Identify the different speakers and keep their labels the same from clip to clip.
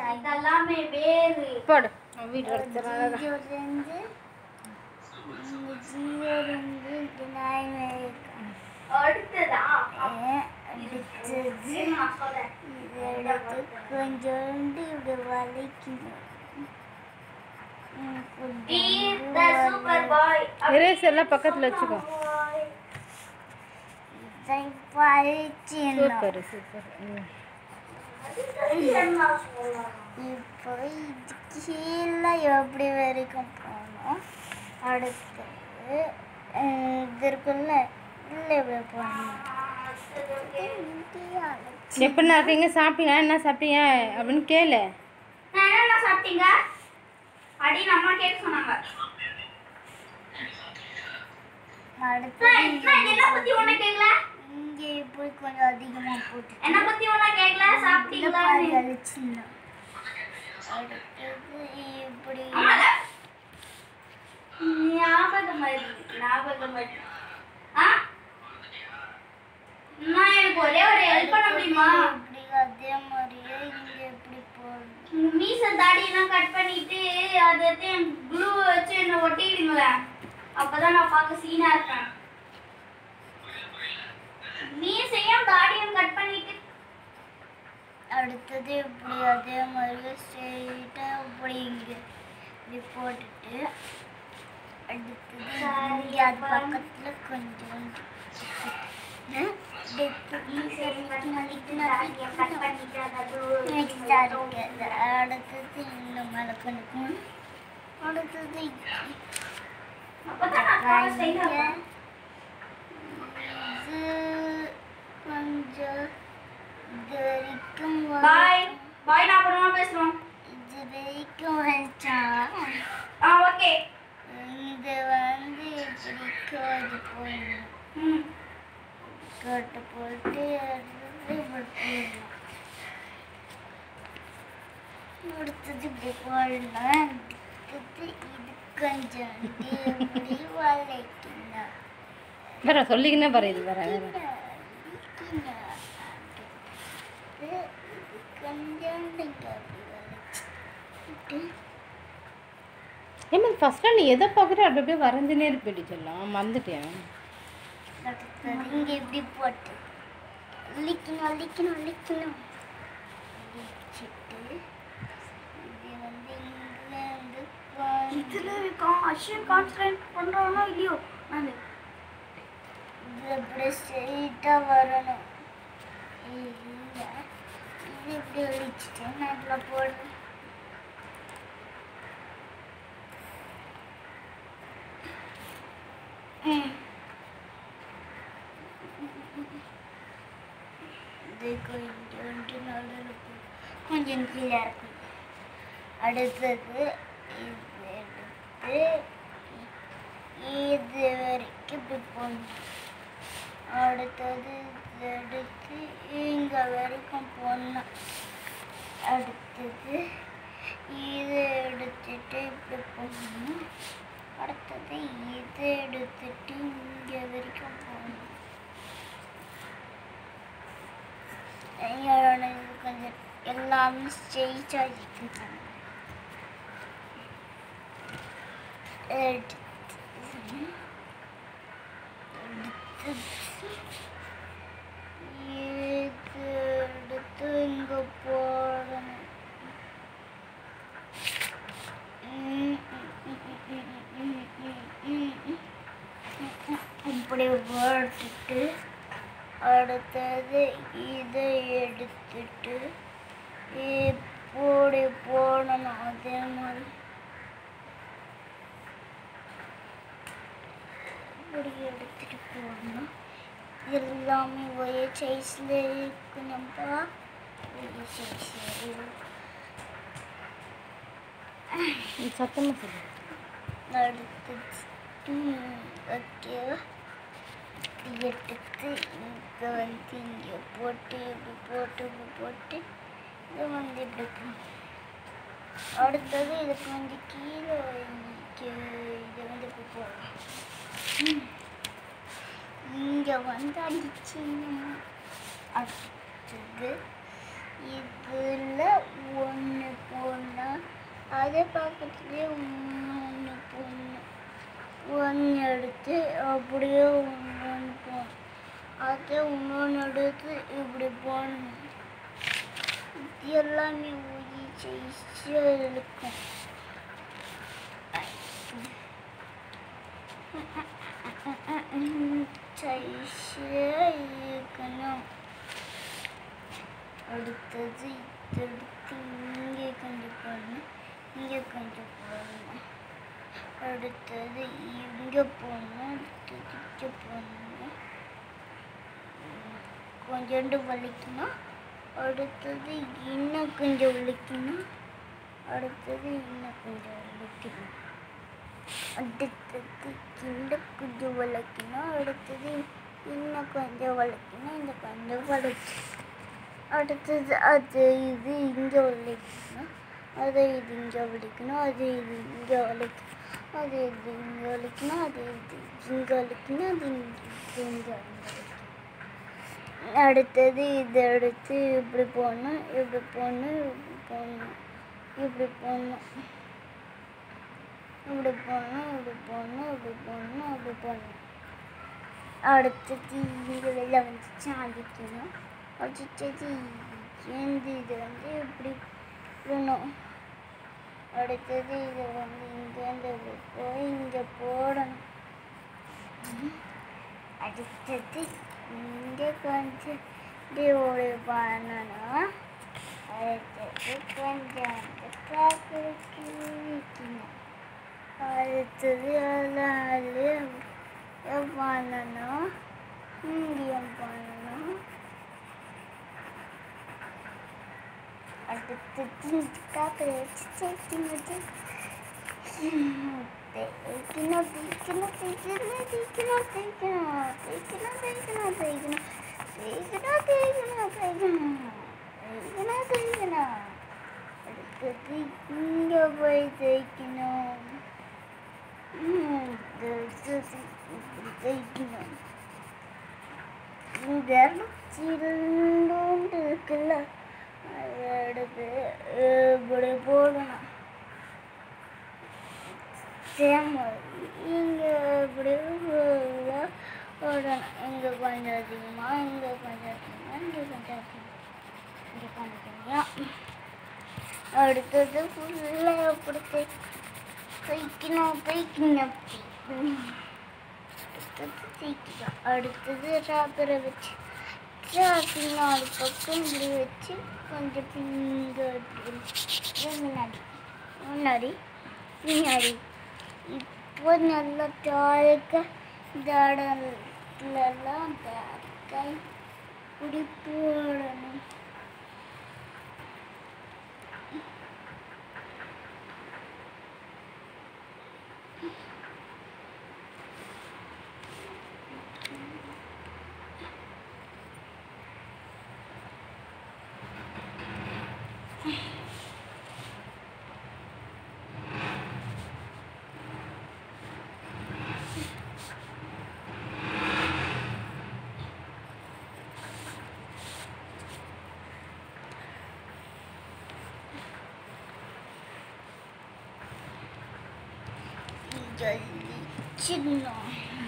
Speaker 1: இதெல்லாமே வேறு
Speaker 2: போடு நான் வீடு எடுத்துறேன்
Speaker 3: ஜீரோ ரெண்டு இங்க ஜீரோ ரெண்டு இங்க நைன் வரைக்கும்
Speaker 1: அடுத்ததா
Speaker 3: ஏன் அடுத்தது
Speaker 1: சரி, நான் சொல்றேன்
Speaker 3: இது எடுத்து கொஞ்சோண்டு இப்படி வலிக்கணும் ம்,
Speaker 1: He's
Speaker 3: கொஞ்சோண்டு
Speaker 1: the super
Speaker 3: வலி-
Speaker 1: boy.
Speaker 2: எரேஸ் எல்லாம் பக்கத்தில் வச்சுக்கோ
Speaker 3: இதை வலிச்சிடணும்.
Speaker 2: சூப்பர் சூப்பர் ம்
Speaker 3: இப்போ இது கீழே எப்படி வரைக்கும் போகணும் அடுத்து அஹ், இது இருக்குல்ல இல்லை இப்படி போகணும்
Speaker 2: எப்படிண்ணா இருக்கீங்க சாப்பிட்டீங்க என்ன சாப்பிட்டீங்க அப்படின்னு கேளு
Speaker 1: நான் என்னென்ன சாப்பிட்டீங்க அப்படின்னு அம்மா கேட்க சொன்னாங்க
Speaker 3: அடுத்து
Speaker 1: நான் நான் என்ன பத்தி ஒண்ணு கேட்கல
Speaker 3: இங்கே இப்படி கொஞ்சம் அதிகமாக போட்டு
Speaker 1: என்ன பத்தி ஒண்ணு கேட்கல சாப்பிட்டீங்களா
Speaker 3: வலிச்சிடணும் அடுத்தது இப்படி
Speaker 1: ஞாபகம் வருது ஞாபகம் வருது ஆ நான் எனக்கு ஒரே ஒரு ஹெல்ப் பண்ண முடியுமா
Speaker 3: இப்படி அதே மாதிரியே இங்கே இப்படி போடணும்
Speaker 1: உங்க மீச தாடியெல்லாம் கட் பண்ணிட்டு அது எடுத்து க்ளூ வச்சு என்ன ஒட்டிடுங்களேன் அப்பதான் நான் பார்க்க சீனா இருப்பேன் மீசையும் தாடியும் கட் பண்ணிட்டு
Speaker 3: அடுத்தது இப்படி அதே மாதிரியே ஸ்ட்ரெயிட்டாக இப்படி இங்கே இப்படி போட்டுட்டு அடுத்தது இங்கே அது பக்கத்தில் கொஞ்சோண்டு
Speaker 1: கட் பண்ணிட்டு அதை
Speaker 3: நெக்ஸ்டாக இருக்குது அடுத்தது இந்த மேலே கொண்டு போகணும் அடுத்தது
Speaker 1: அப்பதான் நான் பார்க்க straight ஆ இருப்பேன்.
Speaker 3: இது கொஞ்சம் இது வரைக்கும்
Speaker 1: பாய் பாய் நான் அப்புறமா பேசுறோம்
Speaker 3: இது வரைக்கும் வச்சா
Speaker 1: ஆ ஓகே
Speaker 3: இது வந்து இப்படி கோடு போடணும்
Speaker 1: ம்
Speaker 3: கோட்டை போட்டு அடுத்தது இப்படி போடணும் அடுத்தது இப்படி போடணும் அடுத்தது இது கொஞ்சம் இப்படி வளைக்கணும்
Speaker 2: வேற சொல்லிக்கினே பாரு இது வேற வேற ஏமா ஃபர்ஸ்ட்டாக நீ எதை பார்க்குற அப்படி அப்படியே வரைஞ்சுனே இருப்பேடி சொல்லலாம் மறந்துட்டேன்
Speaker 3: இங்க இப்படி போட்டு அழிக்கணும் அழிக்கணும் அழிக்கணும் அழிச்சிட்டு இது வந்து இங்க இருந்து
Speaker 1: இதுல இருக்கான் அஷியன் கான்சன்ட்ரேட் பண்றானோ இல்லையோ நான்
Speaker 3: இது இப்படி ஸ்ட்ரெயிட்டாக வரணும் இல்லை இது இப்படி அழிச்சிட்டு நான் இதில் போடுறேன் ம். இது கொஞ்சோண்டு நடுவில் போ- கொஞ்சம் கீழே இருக்கும் அடுத்தது இது எடுத்து இது வரைக்கும் இப்படி போடணும் அடுத்தது இது எடுத்து இங்கே வரைக்கும் போடணும் அடுத்தது இது எடுத்துட்டு இப்படி போடணும் அடுத்தது இது எடுத்துட்டு இங்கே வரைக்கும் போகணும் என்னோட இது கொஞ்சம் எல்லாமே ஸ்ட்ரெயிட்டாக இருக்குது எடுத்து எடுத்து இது எடுத்து இங்கே போடணும் இப்படி போட்டுட்டு அடுத்தது இதை எடுத்துட்டு இப்படி போடணும் அதே மாதிரி இப்படி எடுத்துட்டு போடணும் எல்லாமே ஒரே சைஸில் இருக்கணும்ப்பா ஒரே சைஸில்
Speaker 2: சத்தமாக சொல்லு
Speaker 3: அடுத்தது ஓகேவா எடுத்து இங்கே வந்து இங்கே போட்டு இப்படி போட்டு இப்படி போட்டு இதை வந்து இப்படி போடணும். அடுத்தது இதுக்கு வந்து கீழே இங்கே இதை வந்து இப்படி போடணும் இங்கே வந்து அடிச்சிங்கன்னா அடுத்தது இதில் ஒன்று அதே பக்கத்துலேயே ஒன்று போடணும் ஒன்று எடுத்து அப்படியே ஒன்று போடணும் அதை இன்னொன்று எடுத்து இப்படி போடணும் இது எல்லாமே ஊதி ஈஸியாக இருக்கும் ஈஸியாக இருக்கணும் அடுத்தது இது எடுத்து இங்கே கொஞ்சம் போடணும் இங்கே கொஞ்சம் போடணும் அடுத்தது இங்கே போடணும் அடுத்தது இங்கே போடணும் உம், கொஞ்சோண்டு வலிக்கணும் அடுத்தது இன்னும் கொஞ்சம் வலிக்கணும் அடுத்தது இன்னும் கொஞ்சம் வலிக்கணும் அடுத்தது இந்த கொஞ்சம் வலிக்கணும் அடுத்தது இன்னும் கொஞ்சம் வலிக்கணும் இந்த கொஞ்சம் வலிச்சு அடுத்தது அது இது இங்கே வலிக்கணும் அது இது இங்கே வலிக்கணும் அது இது இங்கே வலிக்கணும் அது இது இங்கே வலிக்கணும் அது இது இங்கே வலிக்கணும் அது இங்கே இங்கே வலிக்கணும் அடுத்தது இது எடுத்து இப்படி போடணும் இப்படி போடணும் இப்படி போடணும் இப்படி போடணும் இப்படி போடணும் இப்படி போடணும் இப்படி போடணும் இப்படி போடணும் அடுத்தது இங்கே வெளில வந்துச்சு அடிக்கணும் அடுத்தது ஏந்து இது வந்து இப்படி விடணும் அடுத்தது இது வந்து இங்கேருந்து இப்படி போய் இங்கே போடணும் அடுத்தது இங்கே கொஞ்சம் இப்படி ஒரு பண்ணணும் அடுத்தது கொஞ்சம் அந்த பேப்பருக்கு வைக்கணும் அடுத்தது எல்லாம் பண்ணணும் இங்கேயும் பண்ணணும் அடுத்தது பேப்பரை வச்சு தேய்க்கணும் தேய்க்கணும் தேய்க்கணும் தேய்க்கணும் தேய்க்கணும் தேய்க்கணும் தேய்க்கணும் தேய்க்கணும் தேய்க்கணும் தேய்க்கணும் தேய்க்கணும் தேய்க்கணும் தேய்க்கணும் தேய்க்கணும் அடுத்தது இங்கே போய் தேய்க்கணும் ம், அடுத்தது இப்படி தேய்க்கணும் இந்த சில்லுண்டு இருக்குல்ல அதை எடுத்து இப்படி போடணும் சேம் இங்கே இப்படி full-ஆ போடணும் இங்கே கொஞ்சம் அதிகமாக இங்கே கொஞ்சம் அதிகமாக இங்கே கொஞ்சம் அதிகமாக இங்கே கொஞ்சம் கம்மியாக அடுத்தது ஃபுல்லாக அப்படி தேய் தைக்கணும் தைக்கணும் தைக்கணும். அடுத்தது தேய்க்கணும் அடுத்தது ராப்பரை வச்சு ராப்பிங் நாலு பக்கம் இப்படி வச்சு கொஞ்சம் பின்னாடி முன்னாடி முன்னாடி பின்னாடி இப்போ நல்லா டார்க்க இந்த இடத்துலலாம் டார்க்காக இப்படி போடணும் ஜல்லிச்சிடணும்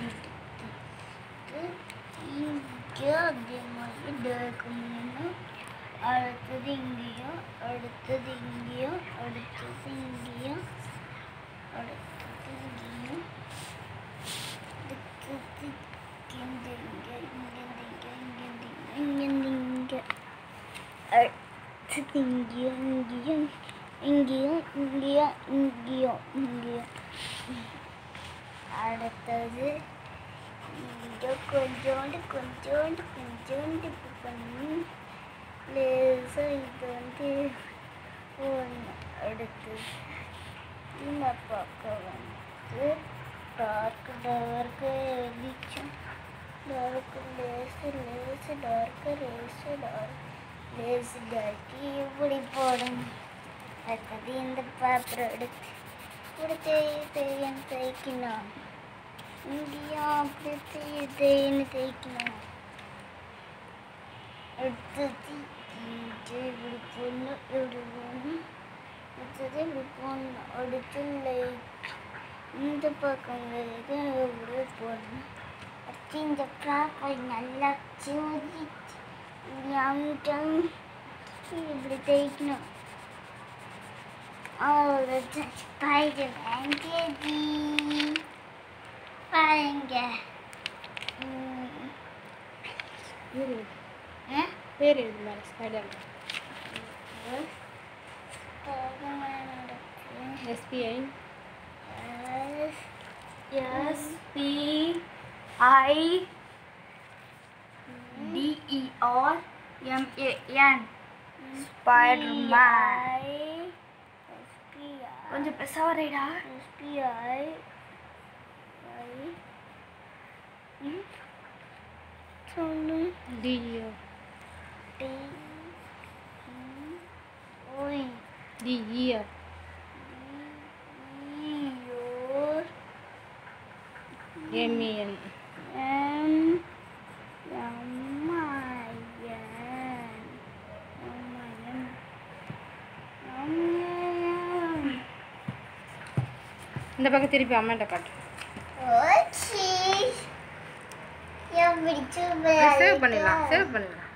Speaker 3: இங்கே அதே மாதிரி டேக்கணும் அடுத்தது இங்கேயும் அடுத்தது இங்கேயும் அடுத்தது இங்கேயும் அடுத்தது இங்கேயும் அடுத்தது இங்கேருந்து இங்கே இங்கேருந்து இங்கே இங்கேருந்து இங்கே இங்கேருந்து இங்கே அடுத்தது இங்கேயும் இங்கேயும் இங்கேயும் இங்கேயும் இங்கேயும் இங்கேயும் அடுத்தது இங்கே கொஞ்சோண்டு கொஞ்சோண்டு கொஞ்சோண்டு இப்படி பண்ணி லேசாக இது வந்து ஒன்று அடுத்தது இந்த பக்கம் வந்து டார்க் டார்க்கு வெளிச்சம் டார்க்கு லேசு லேசு டார்க்கு லேசு டார்க் லேசு டார்க்கு இப்படி போடணும் அடுத்தது இந்த பேப்பர் எடுத்து இப்படி தேய் தேய்ன்னு தேய்க்கணும் இங்கேயும் அப்படி தேய் தேய்ன்னு தேய்க்கணும் அடுத்தது இங்கே இப்படி போடணும் இப்படி போடணும் அடுத்தது இப்படி ஒன்று அடுத்து லைக் இந்த பக்கம் இருக்கு இப்படி போடணும் அடுத்து இந்த பேப்பர் நல்லா சோதிச்சு அமுட்டம் இப்படி தேய்க்கணும் அவ்வளோ ஸ்பைடர் வேண்டியது பாருங்க ம்.
Speaker 2: பேர் எழுது
Speaker 3: ஆ?
Speaker 2: பேர் எழுது மேலே ஸ்பைடர்
Speaker 3: Spider-Man இருக்கு.
Speaker 2: SPI
Speaker 3: Yes.
Speaker 1: S P I DER MAN Spider Man
Speaker 3: SPI.
Speaker 1: கொஞ்சம் பெருசாக வரைடா
Speaker 3: SPI. I. ம். சொல்லு
Speaker 2: டிஇஓ
Speaker 3: T. ம். ஒய்.
Speaker 2: டிஇஆர்
Speaker 3: ஈயோர்.
Speaker 2: MAN
Speaker 3: M. MIN. MIN. MIN.
Speaker 2: இந்த பக்கம் திருப்பி அம்மாட்ட காட்டு
Speaker 3: ஓச்சி. எப்படி சூப்பரா
Speaker 2: சேவ் பண்ணிடலாம்
Speaker 3: இருக்கா?
Speaker 2: சேவ் பண்ணிடலாம்